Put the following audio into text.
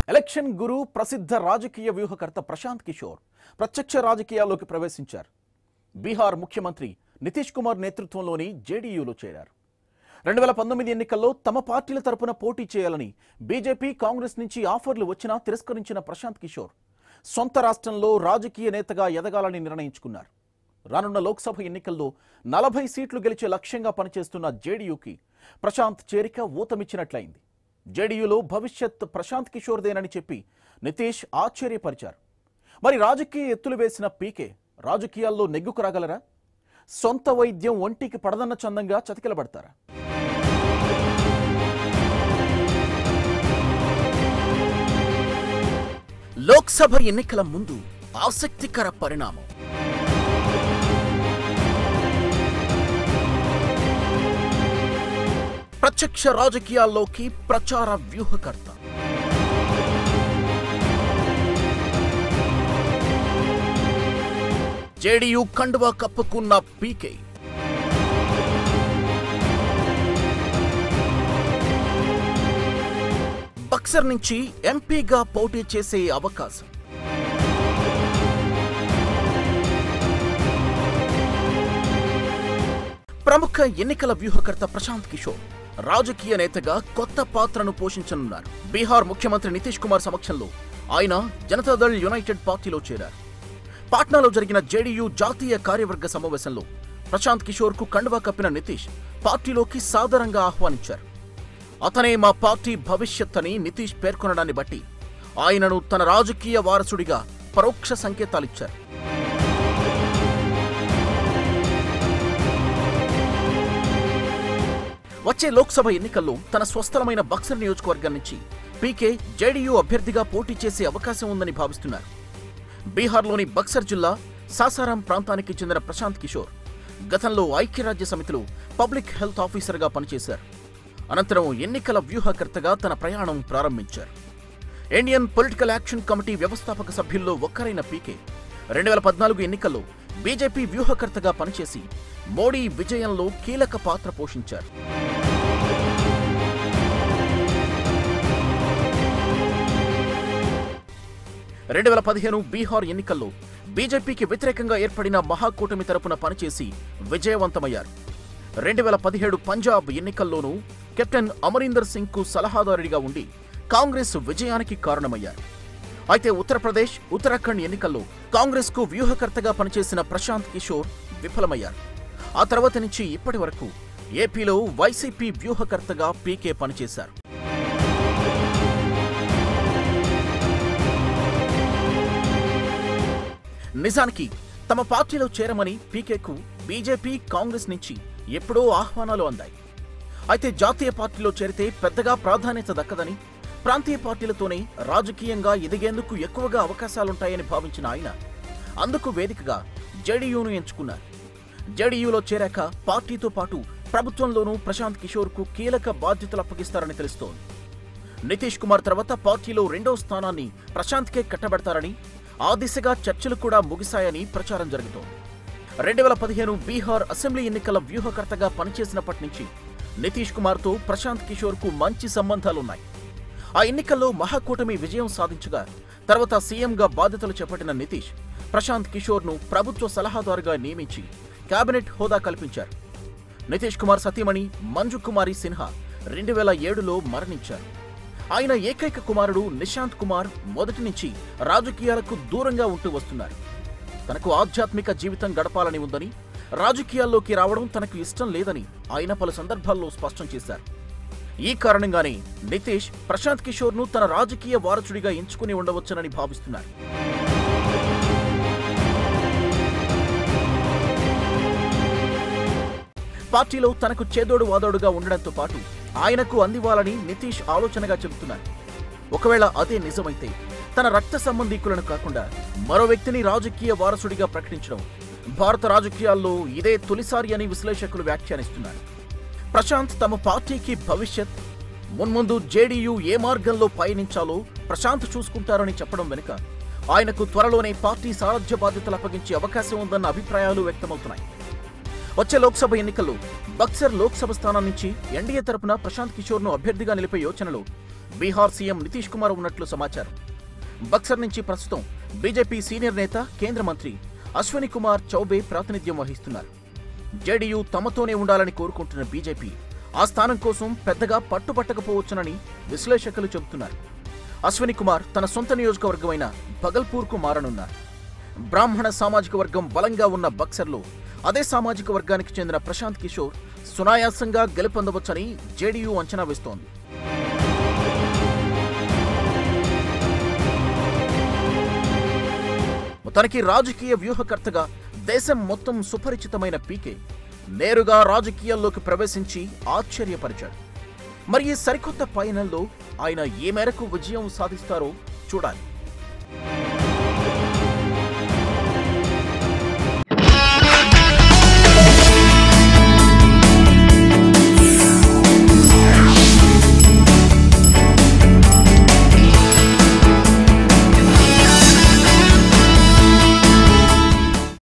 election గురు ప్రసిద్ధ రాజకీయ వ్యూహకర్త ప్రశాంత్ కిషోర్ ప్రత్యక్ష రాజకీయాల్లోకి ప్రవేశించారు బీహార్ ముఖ్యమంత్రి నితీష్ కుమార్ నేతృత్వంలోని జేడీయూలో చేరారు రెండు వేల పంతొమ్మిది ఎన్నికల్లో తమ పార్టీల తరపున పోటీ చేయాలని బీజేపీ కాంగ్రెస్ నుంచి ఆఫర్లు వచ్చినా తిరస్కరించిన ప్రశాంత్ కిషోర్ సొంత రాష్ట్రంలో రాజకీయ నేతగా ఎదగాలని నిర్ణయించుకున్నారు రానున్న లోక్సభ ఎన్నికల్లో నలభై సీట్లు గెలిచే లక్ష్యంగా పనిచేస్తున్న జేడీయూకి ప్రశాంత్ చేరిక ఊతమిచ్చినట్లయింది జేడీయూలో భవిష్యత్ ప్రశాంత్ కిషోర్దేనని చెప్పి నితీష్ ఆశ్చర్యపరిచారు మరి రాజకీయ ఎత్తులు వేసిన పీకే రాజకీయాల్లో నెగ్గుకు రాగలరా సొంత వైద్యం ఒంటికి పడదన్న చందంగా చతికిలబడతారా లోక్సభ ఎన్నికల ముందు ఆసక్తికర పరిణామం ప్రత్యక్ష రాజకీయాల్లోకి ప్రచార వ్యూహకర్త జేడీయూ కండువా కప్పుకున్న పీకే బక్సర్ నుంచి ఎంపీగా పోటీ చేసే అవకాశం ప్రముఖ ఎన్నికల వ్యూహకర్త ప్రశాంత్ కిషోర్ రాజకీయ నేతగా కొత్త పాత్రను పోషించనున్నారు బీహార్ ముఖ్యమంత్రి నితీష్ కుమార్ సమక్షంలో ఆయన జనతాదళ్ యునైటెడ్ పార్టీలో చేరారు పాట్నాలో జరిగిన జేడీయూ జాతీయ కార్యవర్గ సమావేశంలో ప్రశాంత్ కిషోర్ కు కండువా కప్పిన నితీష్ పార్టీలోకి సాదరంగా ఆహ్వానించారు అతనే మా పార్టీ భవిష్యత్ అని నితీష్ పేర్కొనడాన్ని బట్టి ఆయనను తన రాజకీయ వారసుడిగా పరోక్ష సంకేతాలిచ్చారు వచ్చే లోక్సభ ఎన్నికల్లో తన స్వస్థలమైన బక్సర్ నియోజకవర్గం నుంచి పీకే జేడీయూ అభ్యర్థిగా పోటీ చేసే అవకాశం ఉందని భావిస్తున్నారు బీహార్లోని బక్సర్ జిల్లా సాసారాం ప్రాంతానికి చెందిన ప్రశాంత్ కిషోర్ గతంలో ఐక్యరాజ్య సమితిలో పబ్లిక్ హెల్త్ ఆఫీసర్గా పనిచేశారు అనంతరం ఎన్నికల వ్యూహకర్తగా తన ప్రయాణం ప్రారంభించారు ఇండియన్ పొలిటికల్ యాక్షన్ కమిటీ వ్యవస్థాపక సభ్యుల్లో ఒక్కరైన పీకే రెండు వేల పద్నాలుగు ఎన్నికల్లో బీజేపీ వ్యూహకర్తగా పనిచేసి మోడీ విజయంలో కీలక పాత్ర పోషించారు రెండు వేల పదిహేను బీహార్ ఎన్నికల్లో బీజేపీకి వ్యతిరేకంగా ఏర్పడిన మహాకూటమి తరపున పనిచేసి విజయవంతమయ్యారు రెండు వేల పదిహేడు పంజాబ్ ఎన్నికల్లోనూ కెప్టెన్ అమరీందర్ సింగ్ కు సలహాదారుడిగా ఉండి కాంగ్రెస్ విజయానికి కారణమయ్యారు అయితే ఉత్తరప్రదేశ్ ఉత్తరాఖండ్ ఎన్నికల్లో కాంగ్రెస్ కు వ్యూహకర్తగా పనిచేసిన ప్రశాంత్ కిషోర్ విఫలమయ్యారు ఆ తర్వాత నుంచి ఇప్పటి వరకు ఏపీలో వైసీపీ వ్యూహకర్తగా పీకే పనిచేశారు నిజానికి తమ పార్టీలో చేరమని పీకేకు బీజేపీ కాంగ్రెస్ నుంచి ఎప్పుడో ఆహ్వానాలు అందాయి అయితే జాతీయ పార్టీలో చేరితే పెద్దగా ప్రాధాన్యత దక్కదని ప్రాంతీయ పార్టీలతోనే రాజకీయంగా ఎదిగేందుకు ఎక్కువగా అవకాశాలుంటాయని భావించిన ఆయన అందుకు వేదికగా జేడీయూను ఎంచుకున్నారు జేడీయూలో చేరాక పార్టీతో పాటు ప్రభుత్వంలోనూ ప్రశాంత్ కిషోర్కు కీలక బాధ్యతలు అప్పగిస్తారని తెలుస్తోంది నితీష్ కుమార్ తర్వాత పార్టీలో రెండో స్థానాన్ని ప్రశాంత్కే కట్టబెడతారని ఆ దిశగా చర్చలు కూడా ముగిశాయని ప్రచారం జరుగుతోంది రెండు వేల పదిహేను బీహార్ అసెంబ్లీ ఎన్నికల వ్యూహకర్తగా పనిచేసినప్పటి నుంచి నితీష్ కుమార్తో ప్రశాంత్ కిషోర్కు మంచి సంబంధాలున్నాయి ఆ ఎన్నికల్లో మహాకూటమి విజయం సాధించగా తర్వాత సీఎంగా బాధ్యతలు చేపట్టిన నితీష్ ప్రశాంత్ కిషోర్ను ప్రభుత్వ సలహాదారుగా నియమించి కేబినెట్ హోదా కల్పించారు నితీష్ కుమార్ సతీమణి మంజు కుమారి సిన్హా రెండు వేల ఏడులో మరణించారు ఆయన ఏకైక కుమారుడు నిశాంత్ కుమార్ మొదటి నుంచి రాజకీయాలకు దూరంగా ఉంటూ వస్తున్నారు తనకు ఆధ్యాత్మిక జీవితం గడపాలని ఉందని రాజకీయాల్లోకి రావడం తనకు ఇష్టం లేదని ఆయన పలు సందర్భాల్లో స్పష్టం చేశారు ఈ కారణంగానే నితీష్ ప్రశాంత్ కిషోర్ను తన రాజకీయ వారసుడిగా ఎంచుకుని ఉండవచ్చునని భావిస్తున్నారు పార్టీలో తనకు చేదోడు వాదోడుగా ఉండడంతో పాటు ఆయనకు అందివ్వాలని నితీష్ ఆలోచనగా చెబుతున్నారు ఒకవేళ అదే నిజమైతే తన రక్త సంబంధీకులను కాకుండా మరో వ్యక్తిని రాజకీయ వారసుడిగా ప్రకటించడం భారత రాజకీయాల్లో ఇదే తొలిసారి అని విశ్లేషకులు వ్యాఖ్యానిస్తున్నారు ప్రశాంత్ తమ పార్టీకి భవిష్యత్ మున్ముందు జేడీయూ ఏ మార్గంలో పయనించాలో ప్రశాంత్ చూసుకుంటారని చెప్పడం వెనుక ఆయనకు త్వరలోనే పార్టీ సారథ్య బాధ్యతలు అప్పగించే అవకాశం ఉందన్న అభిప్రాయాలు వ్యక్తమవుతున్నాయి వచ్చే లోక్సభ ఎన్నికల్లో బక్సర్ లోక్సభ స్థానం నుంచి ఎన్డీఏ తరపున ప్రశాంత్ కిషోర్ను అభ్యర్థిగా నిలిపే యోచనలో బీహార్ సీఎం నితీష్ కుమార్ ఉన్నట్లు సమాచారం బక్సర్ నుంచి ప్రస్తుతం బీజేపీ సీనియర్ నేత కేంద్ర మంత్రి అశ్వని కుమార్ చౌబే ప్రాతినిధ్యం వహిస్తున్నారు జేడీయూ తమతోనే ఉండాలని కోరుకుంటున్న బీజేపీ ఆ స్థానం కోసం పెద్దగా పట్టుపట్టకపోవచ్చునని విశ్లేషకులు చెబుతున్నారు అశ్వని కుమార్ తన సొంత నియోజకవర్గమైన భగల్పూర్కు మారనున్నారు బ్రాహ్మణ సామాజిక వర్గం బలంగా ఉన్న బక్సర్లో అదే సామాజిక వర్గానికి చెందిన ప్రశాంత్ కిషోర్ సునాయాసంగా గెలుపొందవచ్చని జేడీయూ అంచనా వేస్తోంది తనకి రాజకీయ వ్యూహకర్తగా దేశం మొత్తం సుపరిచితమైన పీకే నేరుగా రాజకీయాల్లోకి ప్రవేశించి ఆశ్చర్యపరిచాడు మరి ఈ సరికొత్త ఫైనల్లో ఆయన ఏ మేరకు విజయం సాధిస్తారో చూడాలి